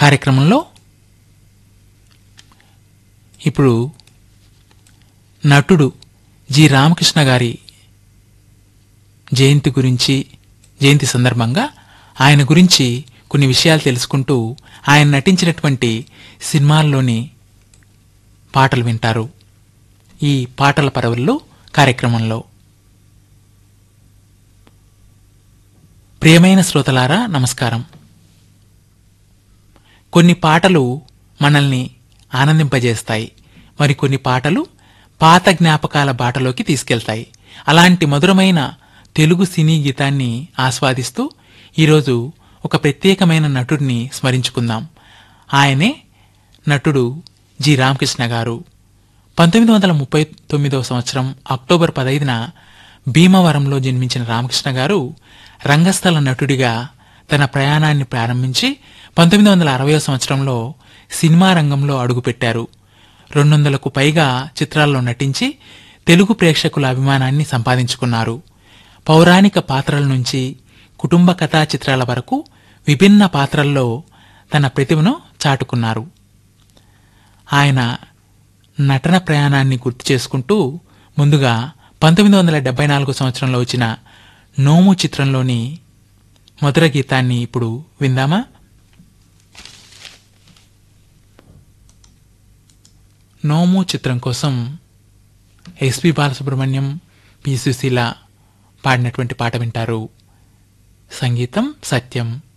కార్యక్రమంలో ఇప్పుడు నటుడు జి రామకృష్ణ గారి జయంతి గురించి జయంతి సందర్భంగా ఆయన గురించి కొన్ని విషయాలు తెలుసుకుంటూ ఆయన నటించినటువంటి సినిమాల్లోని పాటలు వింటారు ఈ పాటల పరవల్లో కార్యక్రమంలో ప్రియమైన శ్రోతలారా నమస్కారం కొన్ని పాటలు మనల్ని ఆనందింపజేస్తాయి మరి కొన్ని పాటలు పాత జ్ఞాపకాల బాటలోకి తీసుకెళ్తాయి అలాంటి మధురమైన తెలుగు సినీ గీతాన్ని ఆస్వాదిస్తూ ఈరోజు ఒక ప్రత్యేకమైన నటుడిని స్మరించుకుందాం ఆయనే నటుడు జి రామకృష్ణ గారు పంతొమ్మిది వందల ముప్పై తొమ్మిదవ సంవత్సరం అక్టోబర్ పదైదున భీమవరంలో జన్మించిన రామకృష్ణ గారు రంగస్థల నటుడిగా తన ప్రయాణాన్ని ప్రారంభించి పంతొమ్మిది వందల అరవై సంవత్సరంలో సినిమా రంగంలో అడుగుపెట్టారు రెండు వందలకు పైగా చిత్రాల్లో నటించి తెలుగు ప్రేక్షకుల అభిమానాన్ని సంపాదించుకున్నారు పౌరాణిక పాత్రల నుంచి కుటుంబ కథా చిత్రాల వరకు విభిన్న పాత్రల్లో తన ప్రతిభను చాటుకున్నారు ఆయన నటన ప్రయాణాన్ని గుర్తు చేసుకుంటూ ముందుగా పంతొమ్మిది వందల డెబ్బై నాలుగు సంవత్సరంలో వచ్చిన నోము చిత్రంలోని మధుర గీతాన్ని ఇప్పుడు విందామా నోము చిత్రం కోసం ఎస్పి బాలసుబ్రహ్మణ్యం పి సుశీల పాడినటువంటి పాట వింటారు సంగీతం సత్యం